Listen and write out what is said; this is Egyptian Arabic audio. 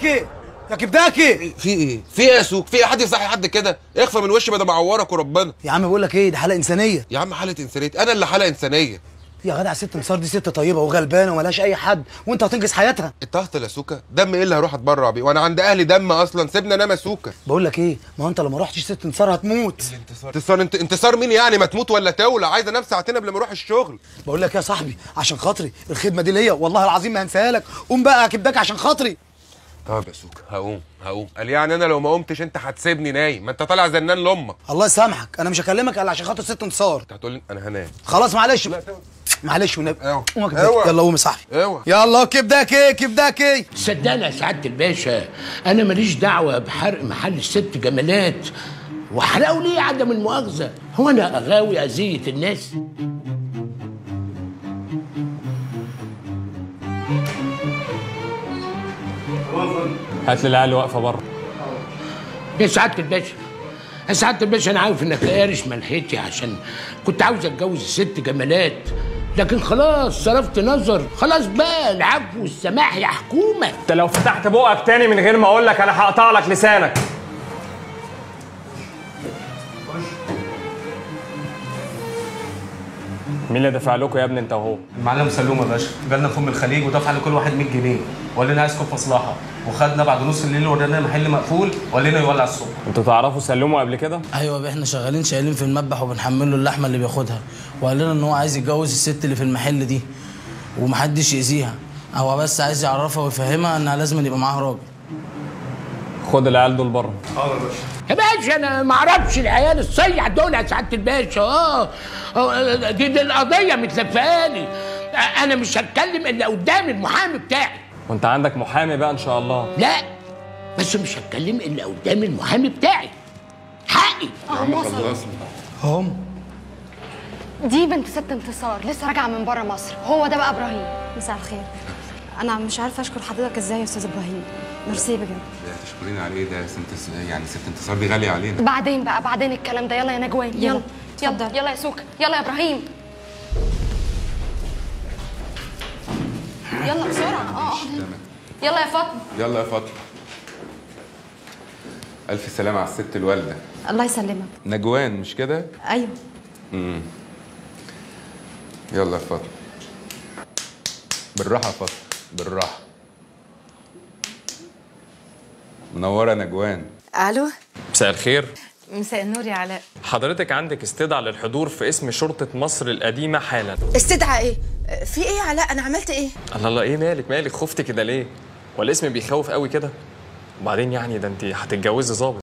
كبداكي يا كبداكي في ايه في ايه يا سوق في ايه حد يصحي حد كده اخفى من وشي بدل ما اعورك وربنا يا عم بقول لك ايه دي حاله انسانيه يا عم حاله انسانيه انا اللي حاله انسانيه يا جدع ست نصار دي ست طيبه وغلبانه وملهاش اي حد وانت هتنقذ حياتها انت هطل يا سوكا دم ايه اللي هروح اتبرع بيه وانا عند اهلي دم اصلا سيبنا انام يا سوكا بقول لك ايه ما هو انت لو ما رحتش ست نصار هتموت انتصار انت انتصار مين يعني ما تموت ولا تولع عايز انام ساعتين قبل ما اروح الشغل بقول لك يا صاحبي عشان خاطري الخدمه دي ليا والله العظيم ما هنساها لك قوم بقى يا كبداكي عشان خاطري طب يا سوكا هقوم هقوم قال يعني انا لو ما قمتش انت هتسيبني نايم ما انت طالع زنان لامك الله يسامحك انا مش هكلمك الا عشان خاطر ست نصار انت هتقول لي انا هنام خلاص معلش معلش والنبي اوعى. قوم يا كبداكي اوعى. يلا قوم يا صاحبي اوعى يلا كبداكي كبداكي صدقني يا سعاده الباشا انا ماليش دعوه بحرق محل الست جمالات وحرقوا ليه عدم المؤاخذه هو انا غاوي اذيه الناس هات لي العيال اللي واقفه بره يا سعاده الباشا يا سعاده الباشا انا عارف انك قارش ملحتي عشان كنت عاوز اتجوز الست جمالات لكن خلاص صرفت نظر خلاص بقى العفو والسماح يا حكومه انت لو فتحت بقك تاني من غير ما اقول لك انا هقطع لك لسانك مين اللي دفع لكم يا ابني انت وهو المعلم سلوم يا باشا جالنا خم الخليج ودفع لكل واحد 100 جنيه وقال لنا عايزكم في مصلحه وخدنا بعد نص الليل ورانا محل مقفول وقال لنا يولع الصبح انتوا تعرفوا سلموا قبل كده ايوه احنا شغالين شايلين في المذبح وبنحمل له اللحمه اللي بياخدها وقال لنا ان هو عايز يتجوز الست اللي في المحل دي ومحدش يأذيها هو بس عايز يعرفها ويفهمها انها لازم يبقى معاها راجل خد العيال دول بره يا باشا انا ما اعرفش العيال الصيع دول يا سعاده الباشا اه آه، دي, دي القضيه متلفالي انا مش هتكلم الا قدام المحامي بتاعي وانت عندك محامي بقى ان شاء الله لا بس مش هتكلم الا قدام المحامي بتاعي حقي هم دي بنت ست انتصار لسه راجعه من بره مصر هو ده بقى ابراهيم مساء الخير انا مش عارفه اشكر حضرتك ازاي يا استاذ ابراهيم ميرسي بجد لا تشكرين على ايه ده ست يعني ست انتصار دي غاليه علينا بعدين بقى بعدين الكلام ده يلا يا نجوان يلا يلا، يلا اتفضل. يلا يا سوكا يلا يا ابراهيم يلا بسرعه اه اه يلا يا فاطمه يلا يا فاطمه الف سلامه على الست الوالده الله يسلمك نجوان مش كده ايوه يلا يا فاطمه بالراحه يا فاطمه بالراحه منوره نجوان الو مساء الخير مساء النور يا علاء حضرتك عندك استدعاء للحضور في اسم شرطة مصر القديمة حالا استدعى ايه في ايه يا علاء انا عملت ايه الله الله ايه مالك مالك خفت كده ليه والاسم بيخوف قوي كده وبعدين يعني ده انت هتتجوزي ظابط